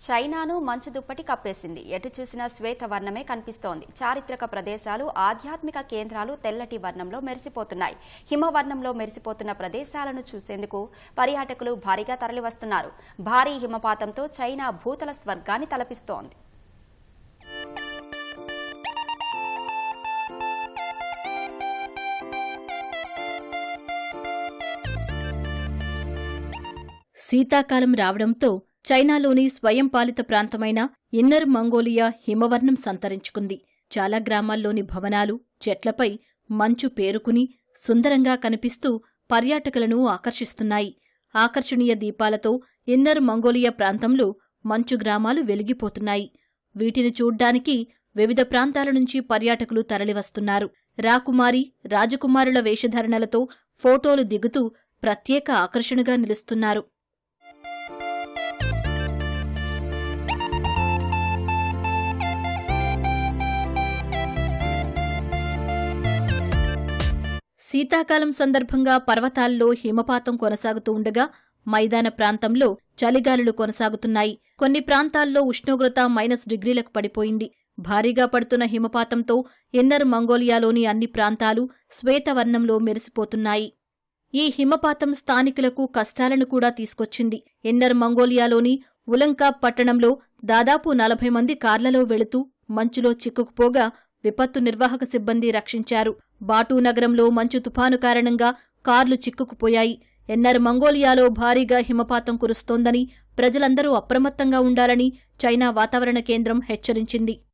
చైనాను మంచు దుప్పటి కప్పేసింది ఎటు చూసినా శ్వేత వర్ణమే కనిపిస్తోంది చారిత్రక ప్రదేశాలు ఆధ్యాత్మిక కేంద్రాలు తెల్లటి వర్ణంలో మెరిసిపోతున్నాయి హిమవర్ణంలో మెరిసిపోతున్న ప్రదేశాలను చూసేందుకు పర్యాటకులు భారీగా తరలివస్తున్నారు భారీ హిమపాతంతో చైనా భూతల స్వర్గాన్ని తలపిస్తోంది శీతాకాలం రావడంతో చైనాలోని స్వయం పాలిత ప్రాంతమైన ఇన్నర్ మంగోలియా హిమవర్ణం సంతరించుకుంది చాలా గ్రామాల్లోని భవనాలు చెట్లపై మంచు పేరుకుని సుందరంగా కనిపిస్తూ పర్యాటకులను ఆకర్షిస్తున్నాయి ఆకర్షణీయ దీపాలతో ఇన్నర్ మంగోలియా ప్రాంతంలో మంచు గ్రామాలు వెలిగిపోతున్నాయి వీటిని చూడ్డానికి వివిధ ప్రాంతాల నుంచి పర్యాటకులు తరలివస్తున్నారు రాకుమారి రాజకుమారుల వేషధారణలతో ఫోటోలు దిగుతూ ప్రత్యేక ఆకర్షణగా నిలుస్తున్నారు శీతాకాలం సందర్భంగా పర్వతాల్లో హిమపాతం కొనసాగుతూ ఉండగా మైదాన ప్రాంతంలో చలిగాలులు కొనసాగుతున్నాయి కొన్ని ప్రాంతాల్లో ఉష్ణోగ్రత మైనస్ డిగ్రీలకు పడిపోయింది భారీగా పడుతున్న హిమపాతంతో ఇన్నర్ మంగోలియాలోని అన్ని ప్రాంతాలు శ్వేతవర్ణంలో మెరిసిపోతున్నాయి ఈ హిమపాతం స్థానికులకు కష్టాలను కూడా తీసుకొచ్చింది ఇన్నర్ మంగోలియాలోని ఉలంకా పట్టణంలో దాదాపు నలభై మంది కార్లలో వెళుతూ మంచులో చిక్కుకుపోగా విపత్తు నిర్వాహక సిబ్బంది రక్షించారు బాటూ నగరంలో మంచు తుఫాను కారణంగా కార్లు చిక్కుకుపోయాయి ఎన్నర్ మంగోలియాలో భారీగా హిమపాతం కురుస్తోందని ప్రజలందరూ అప్రమత్తంగా ఉండాలని చైనా వాతావరణ కేంద్రం హెచ్చరించింది